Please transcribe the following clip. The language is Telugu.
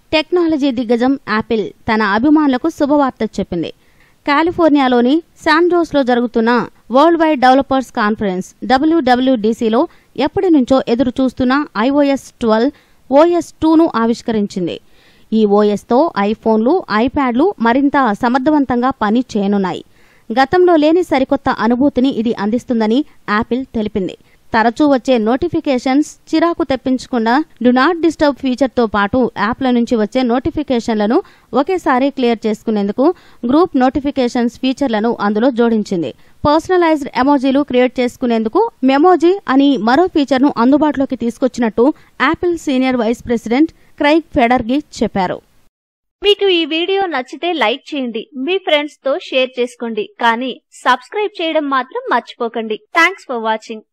టెక్నాలజీ దిగ్గజం యాపిల్ తన అభిమానులకు శుభవార్త చెప్పింది కాలిఫోర్నియాలోని శాన్ జోస్లో జరుగుతున్న వరల్డ్ వైడ్ డెవలపర్స్ కాన్ఫరెన్స్ డబ్ల్యూడబ్ల్యూడీసీలో ఎప్పటి నుంచో ఎదురు చూస్తున్న ఐఓఎస్ ట్వెల్వ్ ఓఎస్ టూను ఆవిష్కరించింది ఈ ఓఎస్తో ఐఫోన్లు ఐప్యాడ్లు మరింత సమర్థవంతంగా పని చేయనున్నాయి గతంలో లేని సరికొత్త అనుభూతిని ఇది అందిస్తుందని యాపిల్ తెలిపింది తరచూ వచ్చే నోటిఫికేషన్స్ చిరాకు తెప్పించకుండా డు నాట్ డిస్టర్బ్ ఫీచర్తో పాటు యాప్ల నుంచి వచ్చే నోటిఫికేషన్లను ఒకేసారి క్లియర్ చేసుకునేందుకు గ్రూప్ నోటిఫికేషన్స్ ఫీచర్లను అందులో జోడించింది పర్సనలైజ్డ్ ఎమోజీలు క్రియేట్ చేసుకునేందుకు మెమోజీ అని మరో ఫీచర్ను అందుబాటులోకి తీసుకొచ్చినట్టు Apple senior vice president Craig Federighi చెప్పారు మీకు ఈ వీడియో నచ్చితే లైక్ చేయండి మీ ఫ్రెండ్స్ తో షేర్ చేసుకోండి కానీ సబ్స్క్రైబ్ చేయడం మాత్రం మర్చిపోకండి థ్యాంక్స్ ఫర్ వాచింగ్